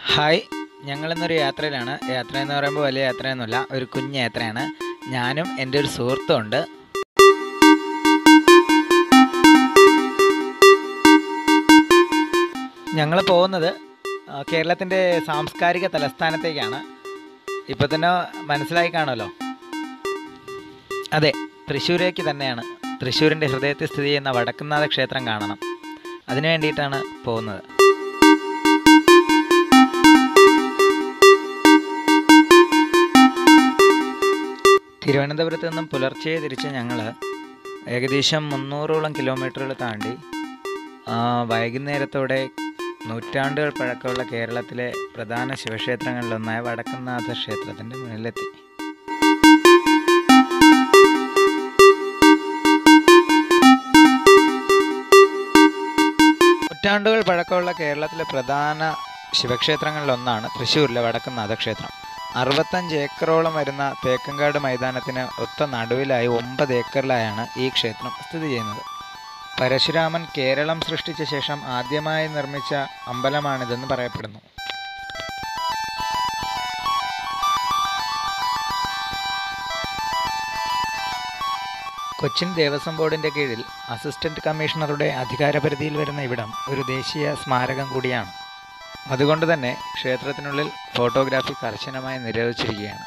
hi ഞങ്ങളിന്നൊരു യാത്രയിലാണ് യാത്ര എന്ന് പറയുമ്പോൾ വലിയ യാത്രയൊന്നുമില്ല ഒരു കുഞ്ഞ് യാത്രയാണ് ഞാനും എൻ്റെ ഒരു സുഹൃത്തും ഉണ്ട് ഞങ്ങൾ പോകുന്നത് ആ, കേരളത്തിൻ്റെ സാംസ്കാരിക തലസ്ഥാനത്തേക്കാണ് ഇപ്പോൾ തന്നെ മനസ്സിലായി കാണുമല്ലോ അതെ തൃശ്ശൂരേക്ക് തന്നെയാണ് തൃശ്ശൂരിൻ്റെ ഹൃദയത്തിൽ സ്ഥിതി ചെയ്യുന്ന വടക്കുന്നാഥ ക്ഷേത്രം കാണണം അതിനു വേണ്ടിയിട്ടാണ് പോകുന്നത് തിരുവനന്തപുരത്ത് നിന്നും പുലർച്ചെ തിരിച്ച് ഞങ്ങൾ ഏകദേശം മുന്നൂറോളം കിലോമീറ്ററുകൾ താണ്ടി ആ, വൈകുന്നേരത്തോടെ നൂറ്റാണ്ടുകൾ പഴക്കമുള്ള കേരളത്തിലെ പ്രധാന ശിവക്ഷേത്രങ്ങളിലൊന്നായ വടക്കുംനാഥ ക്ഷേത്രത്തിൻ്റെ മുന്നിലെത്തി നൂറ്റാണ്ടുകൾ പഴക്കമുള്ള കേരളത്തിലെ പ്രധാന ശിവക്ഷേത്രങ്ങളിലൊന്നാണ് തൃശ്ശൂരിലെ വടക്കുംനാഥ ക്ഷേത്രം അറുപത്തഞ്ച് ഏക്കറോളം വരുന്ന തേക്കങ്കാട് മൈതാനത്തിന് ഒത്ത നടുവിലായി ഒമ്പത് ഏക്കറിലായാണ് ഈ ക്ഷേത്രം സ്ഥിതി ചെയ്യുന്നത് പരശുരാമൻ കേരളം സൃഷ്ടിച്ച ശേഷം ആദ്യമായി നിർമ്മിച്ച അമ്പലമാണിതെന്ന് പറയപ്പെടുന്നു കൊച്ചിൻ ദേവസ്വം ബോർഡിൻ്റെ കീഴിൽ അസിസ്റ്റന്റ് കമ്മീഷണറുടെ അധികാരപരിധിയിൽ വരുന്ന ഇവിടം ഒരു ദേശീയ സ്മാരകം കൂടിയാണ് അതുകൊണ്ട് തന്നെ ക്ഷേത്രത്തിനുള്ളിൽ ഫോട്ടോഗ്രാഫി കർശനമായി നിരോധിച്ചിരിക്കുകയാണ്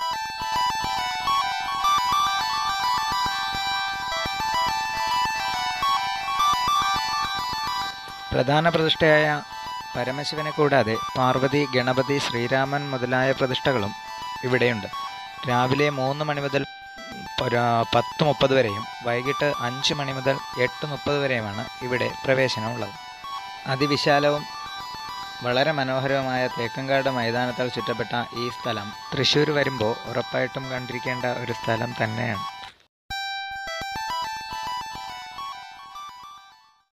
പ്രധാന പ്രതിഷ്ഠയായ പരമശിവനെ കൂടാതെ പാർവതി ഗണപതി ശ്രീരാമൻ മുതലായ പ്രതിഷ്ഠകളും ഇവിടെയുണ്ട് രാവിലെ മൂന്ന് മണി മുതൽ ഒരു പത്ത് മുപ്പത് വരെയും വൈകിട്ട് അഞ്ച് മണി മുതൽ എട്ട് മുപ്പത് വരെയുമാണ് ഇവിടെ പ്രവേശനമുള്ളത് അതിവിശാലവും വളരെ മനോഹരവുമായ തേക്കങ്കാട് മൈതാനത്താൽ ചുറ്റപ്പെട്ട ഈ സ്ഥലം തൃശ്ശൂർ വരുമ്പോൾ ഉറപ്പായിട്ടും കണ്ടിരിക്കേണ്ട ഒരു സ്ഥലം തന്നെയാണ്